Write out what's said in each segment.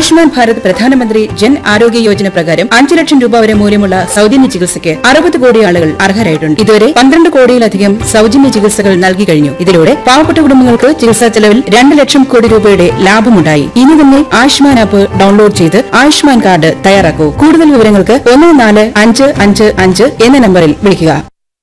ആയുഷ്മാൻ ഭാരത് പ്രധാനമന്ത്രി ജൻ ആരോഗ്യ യോജന പ്രകാരം അഞ്ചു ലക്ഷം രൂപ വരെ മൂല്യമുള്ള സൗജന്യ ചികിത്സയ്ക്ക് അറുപത് കോടി ആളുകൾ അർഹരായിട്ടുണ്ട് ഇതുവരെ പന്ത്രണ്ട് കോടിയിലധികം സൗജന്യ ചികിത്സകൾ നൽകി കഴിഞ്ഞു ഇതിലൂടെ പാവപ്പെട്ട കുടുംബങ്ങൾക്ക് ചികിത്സാ ചെലവിൽ രണ്ട് ലക്ഷം കോടി രൂപയുടെ ലാഭമുണ്ടായി ഇനി തന്നെ ആയുഷ്മാൻ ആപ്പ് ഡൗൺലോഡ് ചെയ്ത് ആയുഷ്മാൻ കാർഡ് തയ്യാറാക്കൂ കൂടുതൽ വിവരങ്ങൾക്ക് ഒന്ന് നാല് അഞ്ച് അഞ്ച് അഞ്ച് എന്ന നമ്പറിൽ വിളിക്കുക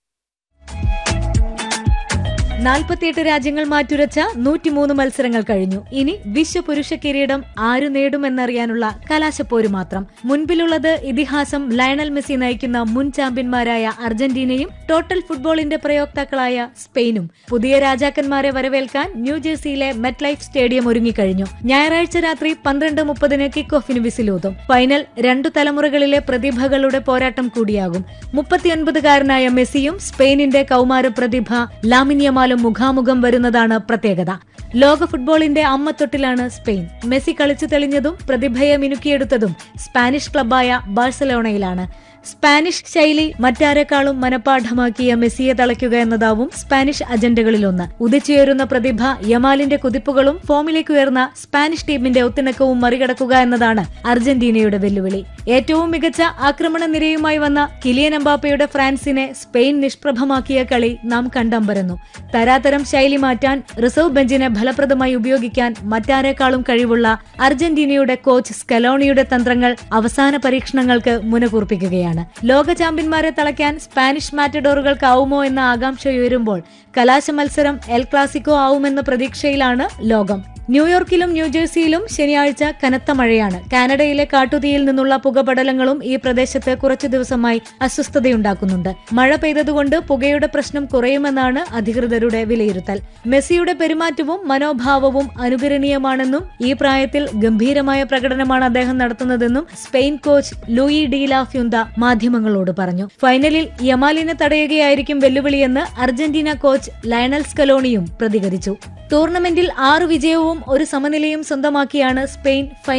നാൽപ്പത്തിയെട്ട് രാജ്യങ്ങൾ മാറ്റുരച്ച നൂറ്റിമൂന്ന് മത്സരങ്ങൾ കഴിഞ്ഞു ഇനി വിശ്വപുരുഷ കിരീടം ആരു നേടുമെന്നറിയാനുള്ള കലാശപ്പോര് മാത്രം മുൻപിലുള്ളത് ഇതിഹാസം ലയണൽ മെസ്സി നയിക്കുന്ന മുൻ ചാമ്പ്യന്മാരായ അർജന്റീനയും ടോട്ടൽ ഫുട്ബോളിന്റെ പ്രയോക്താക്കളായ സ്പെയിനും പുതിയ രാജാക്കന്മാരെ വരവേൽക്കാൻ ന്യൂജേഴ്സിയിലെ മെറ്റ് ലൈഫ് സ്റ്റേഡിയം ഒരുങ്ങിക്കഴിഞ്ഞു ഞായറാഴ്ച രാത്രി പന്ത്രണ്ട് മുപ്പതിന് കിക്ക് ഓഫിന് വിസിലൂതും ഫൈനൽ രണ്ടു തലമുറകളിലെ പ്രതിഭകളുടെ പോരാട്ടം കൂടിയാകും മുപ്പത്തിയൊൻപതുകാരനായ മെസ്സിയും സ്പെയിനിന്റെ കൗമാര പ്രതിഭ ലാമിനിയമാലും മുഖാമുഖം വരുന്നതാണ് പ്രത്യേകത ലോക ഫുട്ബോളിന്റെ അമ്മത്തൊട്ടിലാണ് സ്പെയിൻ മെസ്സി കളിച്ചു തെളിഞ്ഞതും പ്രതിഭയെ മിനുക്കിയെടുത്തതും സ്പാനിഷ് ക്ലബായ ബാഴ്സലോണയിലാണ് സ്പാനിഷ് ശൈലി മറ്റാരെക്കാളും മനപാഠമാക്കിയ മെസ്സിയെ തളയ്ക്കുക എന്നതാവും സ്പാനിഷ് അജണ്ടകളിലൊന്ന് ഉദിച്ചുയരുന്ന പ്രതിഭ യമാലിന്റെ കുതിപ്പുകളും ഫോമിലേക്ക് ഉയർന്ന സ്പാനിഷ് ടീമിന്റെ ഒത്തിണക്കവും മറികടക്കുക എന്നതാണ് അർജന്റീനയുടെ വെല്ലുവിളി ഏറ്റവും മികച്ച ആക്രമണ നിരയുമായി വന്ന കിലിയൻ എംബാപ്പയുടെ ഫ്രാൻസിനെ സ്പെയിൻ നിഷ്പ്രഭമാക്കിയ കളി നാം കണ്ടമ്പരന്നു തരാതരം ശൈലി മാറ്റാൻ റിസർവ് ബെഞ്ചിനെ ഫലപ്രദമായി ഉപയോഗിക്കാൻ മറ്റാരെക്കാളും കഴിവുള്ള അർജന്റീനയുടെ കോച്ച് സ്കലോണിയുടെ തന്ത്രങ്ങൾ അവസാന പരീക്ഷണങ്ങൾക്ക് മുനകൂർപ്പിക്കുകയാണ് ലോക ചാമ്പ്യന്മാരെ തളയ്ക്കാൻ സ്പാനിഷ് മാറ്റഡോറുകൾക്കാവുമോ എന്ന ആകാംക്ഷ ഉയരുമ്പോൾ കലാശ മത്സരം എൽ ക്ലാസിക്കോ ആവുമെന്ന പ്രതീക്ഷയിലാണ് ലോകം ന്യൂയോർക്കിലും ന്യൂജേഴ്സിയിലും ശനിയാഴ്ച കനത്ത മഴയാണ് കാനഡയിലെ കാട്ടുതീയിൽ നിന്നുള്ള പുകപടലങ്ങളും ഈ പ്രദേശത്ത് കുറച്ചു ദിവസമായി അസ്വസ്ഥതയുണ്ടാക്കുന്നുണ്ട് മഴ പെയ്തതുകൊണ്ട് പുകയുടെ പ്രശ്നം കുറയുമെന്നാണ് അധികൃതരുടെ വിലയിരുത്തൽ മെസ്സിയുടെ പെരുമാറ്റവും മനോഭാവവും അനുകരണീയമാണെന്നും ഈ പ്രായത്തിൽ ഗംഭീരമായ പ്രകടനമാണ് അദ്ദേഹം നടത്തുന്നതെന്നും Spain coach Louis de la ഫ്യുന്ത മാധ്യമങ്ങളോട് പറഞ്ഞു ഫൈനലിൽ യമാലിനെ തടയുകയായിരിക്കും വെല്ലുവിളിയെന്ന് അർജന്റീന കോച്ച് ലയണൽ സ്കലോണിയും പ്രതികരിച്ചു ടൂർണമെന്റിൽ ആറു വിജയവും ഒരു സമനിലയും സ്വന്തമാക്കിയാണ് സ്പെയിൻ